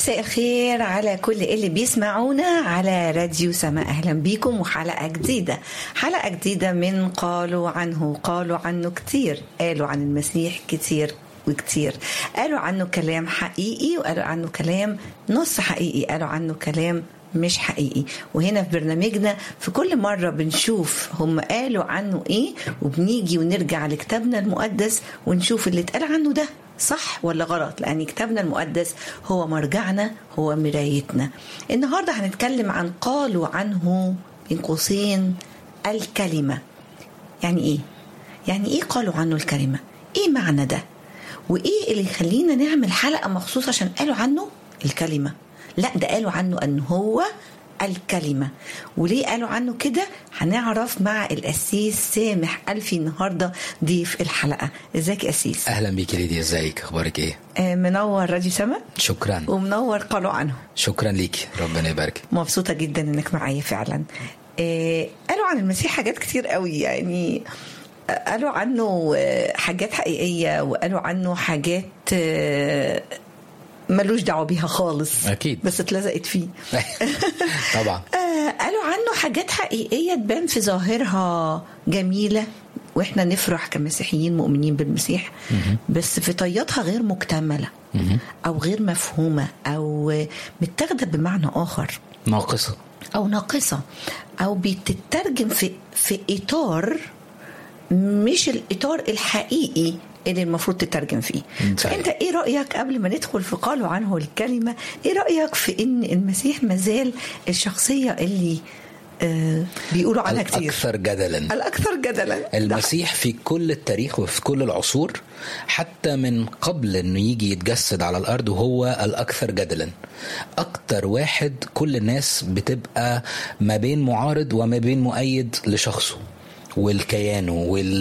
مساء الخير على كل اللي بيسمعونا على راديو سماء اهلا بيكم وحلقه جديده حلقه جديده من قالوا عنه قالوا عنه كتير قالوا عن المسيح كتير وكتير قالوا عنه كلام حقيقي وقالوا عنه كلام نص حقيقي قالوا عنه كلام مش حقيقي وهنا في برنامجنا في كل مرة بنشوف هم قالوا عنه ايه وبنيجي ونرجع لكتابنا المقدس ونشوف اللي اتقال عنه ده صح ولا غلط لأن كتابنا المقدس هو مرجعنا هو مرايتنا النهاردة هنتكلم عن قالوا عنه بين قوسين الكلمة يعني ايه يعني ايه قالوا عنه الكلمة ايه معنى ده وايه اللي يخلينا نعمل حلقة مخصوص عشان قالوا عنه الكلمة لا ده قالوا عنه ان هو الكلمة وليه قالوا عنه كده هنعرف مع الأسيس سامح ألفي النهاردة ضيف الحلقة ازيك يا أسيس اهلا بيك يا ليديا ازيك اخبارك ايه آه منور راديو سما شكرا ومنور قالوا عنه شكرا ليك ربنا يبارك مبسوطة جدا انك معايا فعلا آه قالوا عن المسيح حاجات كتير قوي يعني قالوا عنه حاجات حقيقية وقالوا عنه حاجات ملوش دعوه بيها خالص أكيد. بس اتلزقت فيه طبعا آه قالوا عنه حاجات حقيقيه تبان في ظاهرها جميله واحنا نفرح كمسيحيين مؤمنين بالمسيح بس في طياتها غير مكتمله او غير مفهومه او متاخده بمعنى اخر ناقصه او ناقصه او بتترجم في في اطار مش الاطار الحقيقي اللي المفروض تترجم فيه صحيح. فانت ايه رايك قبل ما ندخل في قالوا عنه الكلمه ايه رايك في ان المسيح مازال الشخصيه اللي آه بيقولوا عنها كتير الاكثر جدلا الاكثر جدلا المسيح في كل التاريخ وفي كل العصور حتى من قبل انه يجي يتجسد على الارض وهو الاكثر جدلا اكتر واحد كل الناس بتبقى ما بين معارض وما بين مؤيد لشخصه والكيانه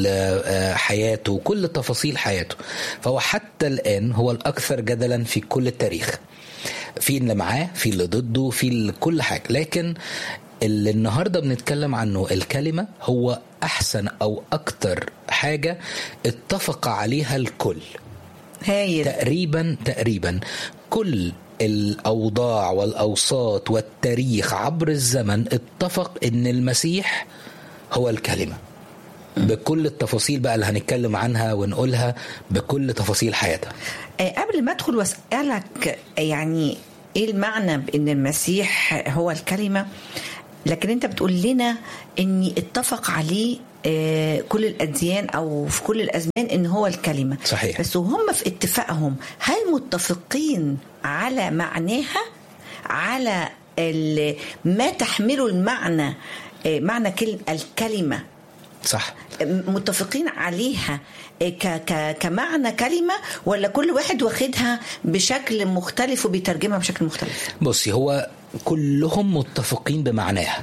وحياته وكل تفاصيل حياته فهو حتى الآن هو الأكثر جدلا في كل التاريخ في اللي معاه في اللي ضده في كل حاجة لكن اللي النهاردة بنتكلم عنه الكلمة هو أحسن أو أكتر حاجة اتفق عليها الكل هايل تقريبا تقريبا كل الأوضاع والأوساط والتاريخ عبر الزمن اتفق أن المسيح هو الكلمة بكل التفاصيل بقى اللي هنتكلم عنها ونقولها بكل تفاصيل حياتها آه قبل ما ادخل واسالك يعني ايه المعنى بان المسيح هو الكلمه لكن انت بتقول لنا ان اتفق عليه آه كل الاديان او في كل الازمان ان هو الكلمه صحيح. بس وهم في اتفاقهم هل متفقين على معناها على ما تحمله المعنى معنى كلمة الكلمة صح متفقين عليها ك ك كمعنى كلمة ولا كل واحد واخدها بشكل مختلف وبيترجمها بشكل مختلف بصي هو كلهم متفقين بمعناها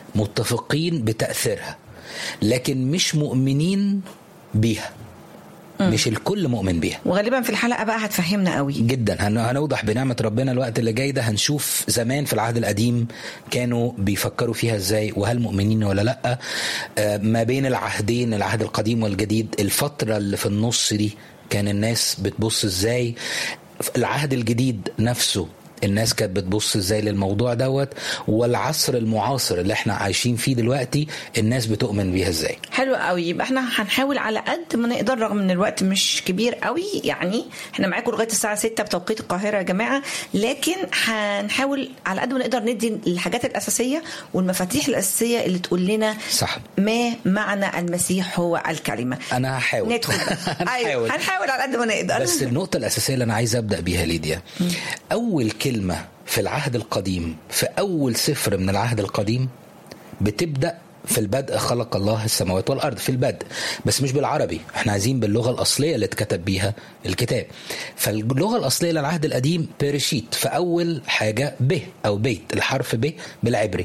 متفقين بتأثيرها لكن مش مؤمنين بيها مش الكل مؤمن بيها وغالبا في الحلقه بقى هتفهمنا قوي جدا هنوضح بنعمه ربنا الوقت اللي جاي ده هنشوف زمان في العهد القديم كانوا بيفكروا فيها ازاي وهل مؤمنين ولا لا ما بين العهدين العهد القديم والجديد الفتره اللي في النص دي كان الناس بتبص ازاي العهد الجديد نفسه الناس كانت بتبص ازاي للموضوع دوت والعصر المعاصر اللي احنا عايشين فيه دلوقتي الناس بتؤمن بيها ازاي حلو قوي يبقى احنا هنحاول على قد ما نقدر رغم ان الوقت مش كبير قوي يعني احنا معاكم لغايه الساعه 6 بتوقيت القاهره يا جماعه لكن هنحاول على قد ما نقدر ندي الحاجات الاساسيه والمفاتيح الاساسيه اللي تقول لنا صح ما معنى المسيح هو الكلمه انا هحاول ندخل ايوه هنحاول على قد ما نقدر بس النقطه الاساسيه اللي انا عايز ابدا بيها ليديا اول كلمه في العهد القديم في اول سفر من العهد القديم بتبدا في البدء خلق الله السماوات والارض في البدء بس مش بالعربي احنا عايزين باللغه الاصليه اللي اتكتب بيها الكتاب فاللغه الاصليه للعهد القديم بيرشيت في اول حاجه ب او بيت الحرف ب بالعبري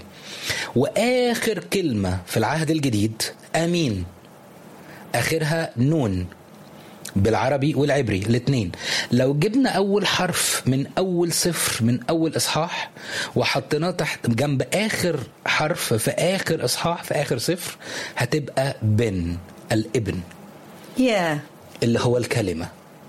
واخر كلمه في العهد الجديد امين اخرها نون بالعربي والعبري الاثنين لو جبنا اول حرف من اول صفر من اول اصحاح وحطيناه تحت جنب اخر حرف في اخر اصحاح في اخر صفر هتبقى بن الابن يا اللي هو الكلمه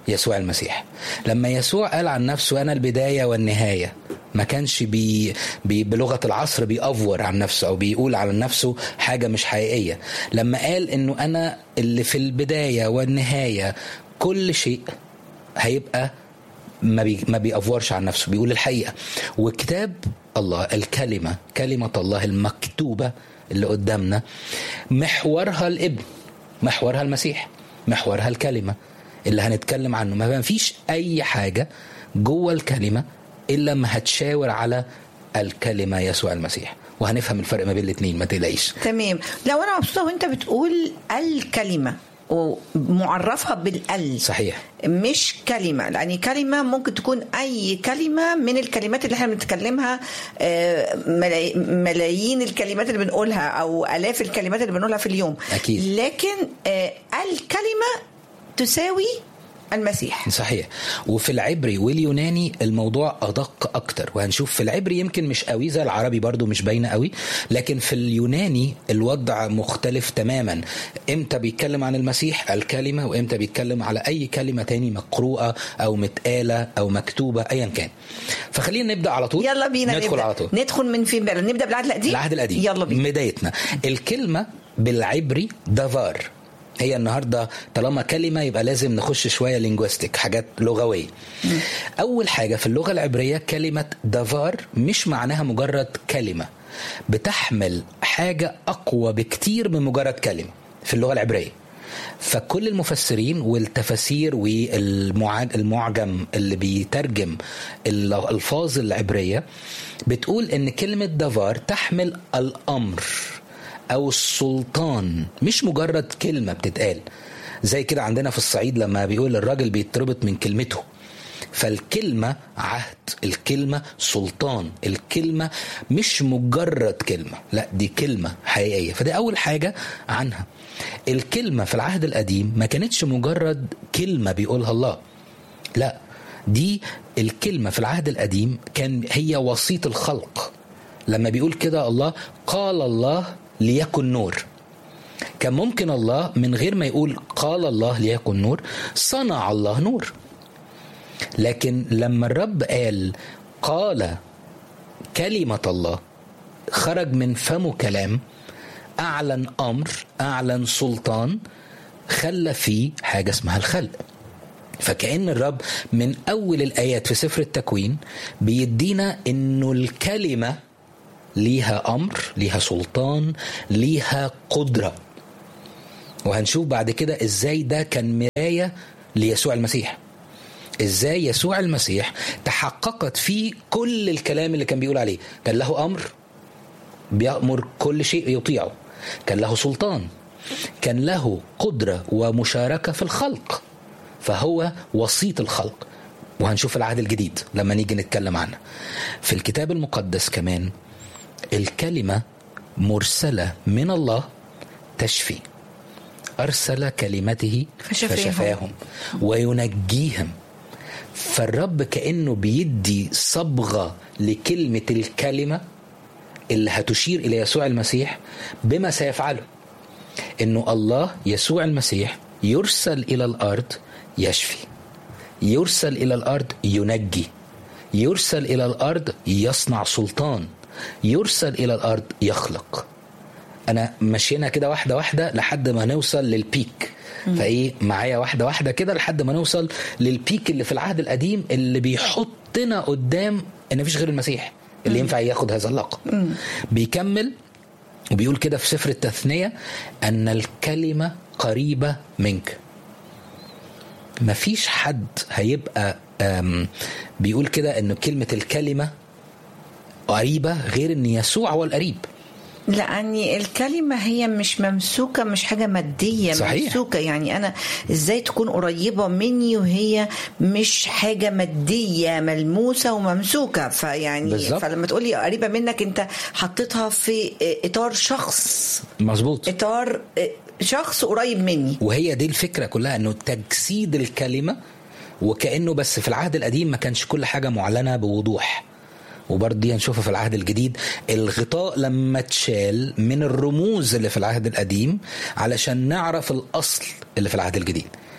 يسوع المسيح لما يسوع قال عن نفسه انا البدايه والنهايه ما كانش بي بي بلغه العصر بيأفور عن نفسه او بيقول عن نفسه حاجه مش حقيقيه لما قال انه انا اللي في البدايه والنهايه كل شيء هيبقى ما بي ما بيأفورش عن نفسه بيقول الحقيقه وكتاب الله الكلمه كلمه الله المكتوبه اللي قدامنا محورها الابن محورها المسيح محورها الكلمه اللي هنتكلم عنه ما فيش اي حاجه جوه الكلمه الا ما هتشاور على الكلمه يسوع المسيح وهنفهم الفرق ما بين الاثنين ما تقلقيش تمام لو انا مبسوطه وانت بتقول الكلمه ومعرفها بالال صحيح مش كلمة يعني كلمة ممكن تكون أي كلمة من الكلمات اللي احنا بنتكلمها آه، ملاي- ملايين الكلمات اللي بنقولها أو آلاف الكلمات اللي بنقولها في اليوم أكيد. لكن آه، الكلمة تساوي المسيح صحيح وفي العبري واليوناني الموضوع ادق اكتر وهنشوف في العبري يمكن مش قوي زي العربي برضو مش باينه قوي لكن في اليوناني الوضع مختلف تماما امتى بيتكلم عن المسيح الكلمه وامتى بيتكلم على اي كلمه تاني مقروءه او متقاله او مكتوبه ايا كان فخلينا نبدا على طول يلا بينا ندخل نبدأ. على طول ندخل من فين بقى نبدأ بالعهد القديم العهد القديم يلا بينا بدايتنا الكلمة بالعبري دفار هي النهارده طالما كلمه يبقى لازم نخش شويه لينجويستيك حاجات لغويه. اول حاجه في اللغه العبريه كلمه دفار مش معناها مجرد كلمه بتحمل حاجه اقوى بكتير من مجرد كلمه في اللغه العبريه. فكل المفسرين والتفاسير والمعجم اللي بيترجم الالفاظ العبريه بتقول ان كلمه دفار تحمل الامر او السلطان مش مجرد كلمه بتتقال زي كده عندنا في الصعيد لما بيقول الراجل بيتربط من كلمته فالكلمة عهد الكلمة سلطان الكلمة مش مجرد كلمة لا دي كلمة حقيقية فدي أول حاجة عنها الكلمة في العهد القديم ما كانتش مجرد كلمة بيقولها الله لا دي الكلمة في العهد القديم كان هي وسيط الخلق لما بيقول كده الله قال الله ليكن نور كان ممكن الله من غير ما يقول قال الله ليكن نور صنع الله نور لكن لما الرب قال قال كلمة الله خرج من فمه كلام أعلن أمر أعلن سلطان خلى فيه حاجة اسمها الخلق فكأن الرب من أول الآيات في سفر التكوين بيدينا إنه الكلمة ليها أمر ليها سلطان ليها قدرة وهنشوف بعد كده إزاي ده كان مراية ليسوع المسيح ازاي يسوع المسيح تحققت فيه كل الكلام اللي كان بيقول عليه كان له امر بيامر كل شيء يطيعه كان له سلطان كان له قدره ومشاركه في الخلق فهو وسيط الخلق وهنشوف العهد الجديد لما نيجي نتكلم عنه في الكتاب المقدس كمان الكلمه مرسله من الله تشفي ارسل كلمته فشفاهم. فشفاهم وينجيهم فالرب كانه بيدي صبغه لكلمه الكلمه اللي هتشير الى يسوع المسيح بما سيفعله انه الله يسوع المسيح يرسل الى الارض يشفي يرسل الى الارض ينجي يرسل الى الارض يصنع سلطان يرسل الى الارض يخلق انا مشينا كده واحده واحده لحد ما نوصل للبيك فايه معايا واحده واحده كده لحد ما نوصل للبيك اللي في العهد القديم اللي بيحطنا قدام ان مفيش غير المسيح اللي ينفع ياخد هذا اللقب بيكمل وبيقول كده في سفر التثنيه ان الكلمه قريبه منك مفيش حد هيبقى أم، بيقول كده ان كلمه الكلمه قريبه غير ان يسوع هو القريب لأني الكلمة هي مش ممسوكة مش حاجة مادية صحيح. ممسوكة يعني أنا إزاي تكون قريبة مني وهي مش حاجة مادية ملموسة وممسوكة فيعني بالظبط. فلما تقولي قريبة منك أنت حطيتها في إطار شخص مظبوط إطار شخص قريب مني وهي دي الفكره كلها انه تجسيد الكلمه وكانه بس في العهد القديم ما كانش كل حاجه معلنه بوضوح وبرضه دي هنشوفها في العهد الجديد الغطاء لما اتشال من الرموز اللي في العهد القديم علشان نعرف الاصل اللي في العهد الجديد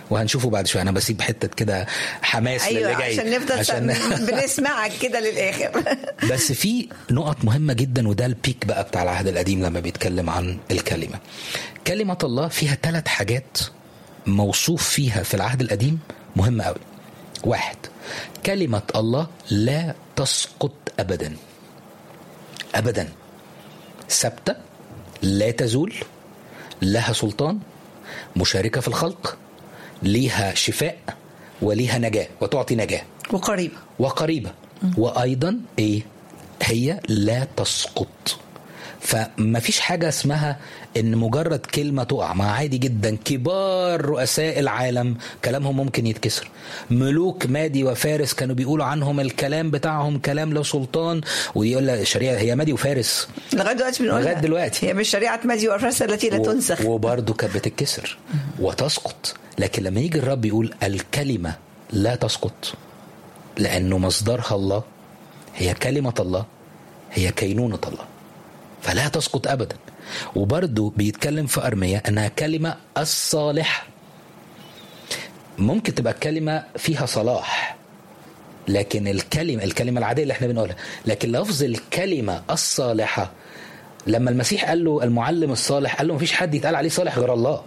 وهنشوفه بعد شويه انا بسيب حته كده حماس ايوه للي جاي عشان نفضل عشان... بنسمعك كده للاخر بس في نقط مهمه جدا وده البيك بقى بتاع العهد القديم لما بيتكلم عن الكلمه كلمه الله فيها ثلاث حاجات موصوف فيها في العهد القديم مهمه قوي واحد كلمه الله لا تسقط ابدا ابدا ثابته لا تزول لها سلطان مشاركه في الخلق ليها شفاء وليها نجاه وتعطي نجاه وقريبه وقريبه وايضا ايه هي لا تسقط فما فيش حاجة اسمها ان مجرد كلمة تقع ما عادي جدا كبار رؤساء العالم كلامهم ممكن يتكسر ملوك مادي وفارس كانوا بيقولوا عنهم الكلام بتاعهم كلام له سلطان ويقول لك الشريعة هي مادي وفارس لغايه دلوقتي بنقول لغايه دلوقتي هي مش شريعه مادي وفارس التي لا تنسخ وبرضه كانت بتتكسر وتسقط لكن لما يجي الرب يقول الكلمة لا تسقط لأنه مصدرها الله هي كلمة الله هي كينونة الله فلا تسقط أبدا وبرضه بيتكلم في أرمية أنها كلمة الصالحة ممكن تبقى الكلمة فيها صلاح لكن الكلمة الكلمة العادية اللي احنا بنقولها لكن لفظ الكلمة الصالحة لما المسيح قال له المعلم الصالح قال له مفيش حد يتقال عليه صالح غير الله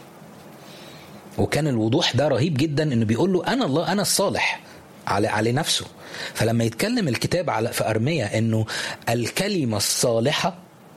وكان الوضوح ده رهيب جدا انه بيقول له انا الله انا الصالح على على نفسه فلما يتكلم الكتاب على في ارميه انه الكلمه الصالحه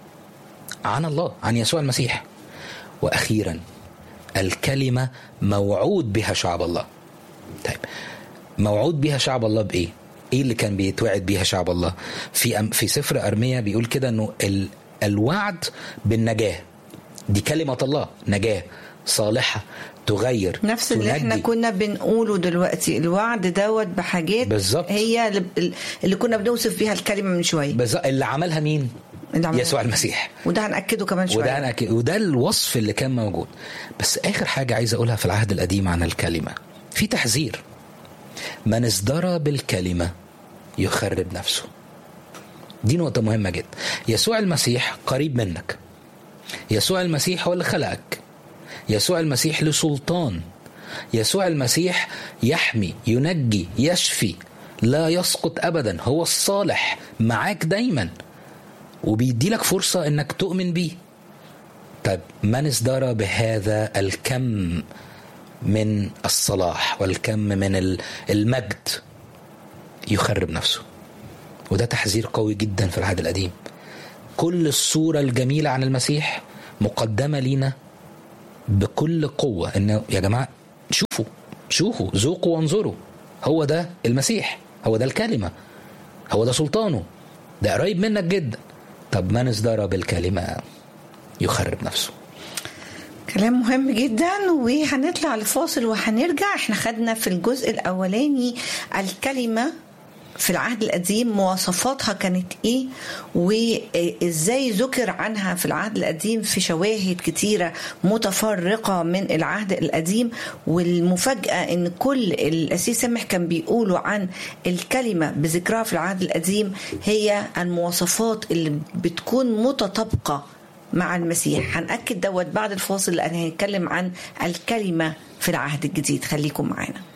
عن الله عن يسوع المسيح واخيرا الكلمه موعود بها شعب الله طيب موعود بها شعب الله بايه ايه اللي كان بيتوعد بيها شعب الله في في سفر ارميه بيقول كده انه ال الوعد بالنجاه دي كلمه الله نجاه صالحه تغير نفس اللي احنا كنا بنقوله دلوقتي الوعد دوت بحاجات بالظبط هي اللي كنا بنوصف بيها الكلمه من شويه بالظبط اللي عملها مين؟ اللي عملها. يسوع المسيح وده هنأكده كمان شويه وده هنأكد وده الوصف اللي كان موجود بس اخر حاجه عايز اقولها في العهد القديم عن الكلمه في تحذير من ازدرى بالكلمه يخرب نفسه دي نقطه مهمه جدا يسوع المسيح قريب منك يسوع المسيح هو اللي خلقك يسوع المسيح له سلطان يسوع المسيح يحمي ينجي يشفي لا يسقط ابدا هو الصالح معاك دايما وبيدي لك فرصه انك تؤمن بيه طيب من ازدرى بهذا الكم من الصلاح والكم من المجد يخرب نفسه وده تحذير قوي جدا في العهد القديم كل الصوره الجميله عن المسيح مقدمه لينا بكل قوة إنه يا جماعة شوفوا شوفوا ذوقوا وانظروا هو ده المسيح هو ده الكلمة هو ده سلطانه ده قريب منك جدا طب من ازدرى بالكلمة يخرب نفسه كلام مهم جدا وهنطلع لفاصل وهنرجع احنا خدنا في الجزء الاولاني الكلمه في العهد القديم مواصفاتها كانت ايه وازاي ذكر عنها في العهد القديم في شواهد كتيره متفرقه من العهد القديم والمفاجاه ان كل الاسيس سامح كان بيقولوا عن الكلمه بذكرها في العهد القديم هي المواصفات اللي بتكون متطابقه مع المسيح هنأكد دوت بعد الفاصل لأن هنتكلم عن الكلمة في العهد الجديد خليكم معانا